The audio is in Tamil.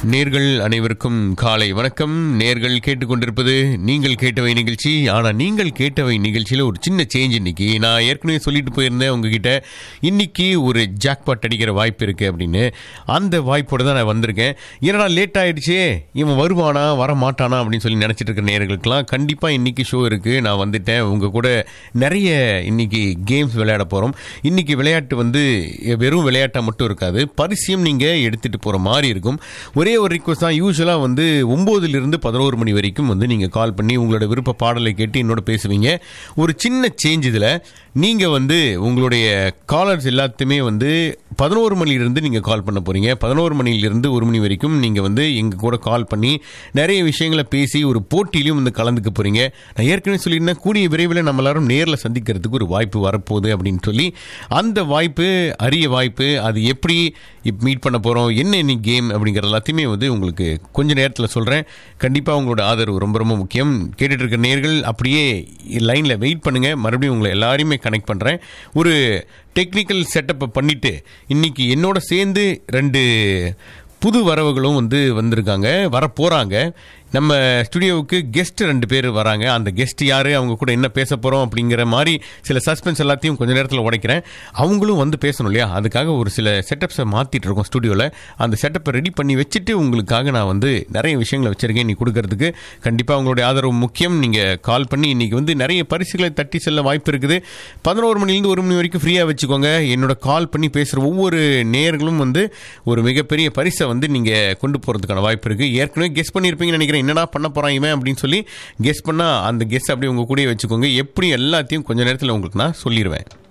நேர்கள் அனைவருக்கும் காலை வணக்கம் நேர்கள் கேட்டுக்கொண்டிருப்பது நீங்கள் கேட்டவை நிகழ்ச்சி ஆனால் நீங்கள் கேட்டவை நிகழ்ச்சியில் ஒரு சின்ன சேஞ்ச் இன்னைக்கு நான் ஏற்கனவே சொல்லிட்டு போயிருந்தேன் உங்ககிட்ட இன்னைக்கு ஒரு ஜாக்பாட் அடிக்கிற வாய்ப்பு இருக்குது அப்படின்னு அந்த வாய்ப்போடு தான் நான் வந்திருக்கேன் ஏன்னா லேட் ஆயிடுச்சே இவன் வருவானா வர மாட்டானா அப்படின்னு சொல்லி நினச்சிட்டு இருக்கிற நேர்களுக்கெல்லாம் கண்டிப்பாக இன்னைக்கு ஷோ இருக்குது நான் வந்துட்டேன் உங்கள் கூட நிறைய இன்னைக்கு கேம்ஸ் விளையாட போகிறோம் இன்னைக்கு விளையாட்டு வந்து வெறும் விளையாட்டாக மட்டும் இருக்காது பரிசியம் நீங்கள் எடுத்துகிட்டு போகிற மாதிரி இருக்கும் ஒரே ஒரு ரிக்வஸ்ட் தான் யூஸ்வலாக வந்து ஒம்போதுலேருந்து பதினோரு மணி வரைக்கும் வந்து நீங்கள் கால் பண்ணி உங்களோட விருப்ப பாடலை கேட்டு என்னோட பேசுவீங்க ஒரு சின்ன சேஞ்ச் இதில் நீங்கள் வந்து உங்களுடைய காலர்ஸ் எல்லாத்தையுமே வந்து பதினோரு மணிலிருந்து நீங்கள் கால் பண்ண போகிறீங்க பதினோரு மணிலிருந்து ஒரு மணி வரைக்கும் நீங்கள் வந்து எங்கள் கூட கால் பண்ணி நிறைய விஷயங்களை பேசி ஒரு போட்டியிலையும் வந்து கலந்துக்க போகிறீங்க நான் ஏற்கனவே சொல்லியிருந்தேன் கூடிய விரைவில் நம்ம எல்லாரும் நேரில் சந்திக்கிறதுக்கு ஒரு வாய்ப்பு வரப்போகுது அப்படின்னு சொல்லி அந்த வாய்ப்பு அரிய வாய்ப்பு அது எப்படி இப்போ மீட் பண்ண போகிறோம் என்ன இன்னைக்கு கேம் அப்படிங்கிற எல்லாத்தையுமே வந்து உங்களுக்கு கொஞ்ச நேரத்தில் சொல்கிறேன் கண்டிப்பாக உங்களோட ஆதரவு ரொம்ப ரொம்ப முக்கியம் கேட்டுட்டு இருக்க நேர்கள் அப்படியே லைனில் வெயிட் பண்ணுங்கள் மறுபடியும் உங்களை எல்லாரையுமே கனெக்ட் பண்ணுறேன் ஒரு டெக்னிக்கல் செட்டப்பை பண்ணிவிட்டு இன்னைக்கு என்னோட சேர்ந்து ரெண்டு புது வரவுகளும் வந்து வந்திருக்காங்க வர போகிறாங்க நம்ம ஸ்டுடியோவுக்கு கெஸ்ட் ரெண்டு பேர் வராங்க அந்த கெஸ்ட் யார் அவங்க கூட என்ன பேச போகிறோம் அப்படிங்கிற மாதிரி சில சஸ்பென்ஸ் எல்லாத்தையும் கொஞ்ச நேரத்தில் உடைக்கிறேன் அவங்களும் வந்து பேசணும் இல்லையா அதுக்காக ஒரு சில செட்டப்ஸை மாற்றிட்டு இருக்கோம் ஸ்டுடியோவில் அந்த செட்டப்பை ரெடி பண்ணி வச்சுட்டு உங்களுக்காக நான் வந்து நிறைய விஷயங்களை வச்சுருக்கேன் நீ கொடுக்கறதுக்கு கண்டிப்பாக உங்களுடைய ஆதரவு முக்கியம் நீங்கள் கால் பண்ணி இன்றைக்கி வந்து நிறைய பரிசுகளை தட்டி செல்ல வாய்ப்பு இருக்குது பதினோரு மணிலேருந்து ஒரு மணி வரைக்கும் ஃப்ரீயாக வச்சுக்கோங்க என்னோட கால் பண்ணி பேசுகிற ஒவ்வொரு நேர்களும் வந்து ஒரு மிகப்பெரிய பரிசை வந்து நீங்கள் கொண்டு போகிறதுக்கான வாய்ப்பு இருக்குது ஏற்கனவே கெஸ் பண்ணியிருப்பீங்கன்னு நினைக்கிறேன் என்னடா பண்ண போகிறான் இவன் அப்படின்னு சொல்லி கெஸ் பண்ணால் அந்த கெஸ் அப்படியே உங்கள் கூடயே வச்சுக்கோங்க எப்படி எல்லாத்தையும் கொஞ்ச நேரத்தில் உங்களுக்கு நான் சொல்லிடுவேன்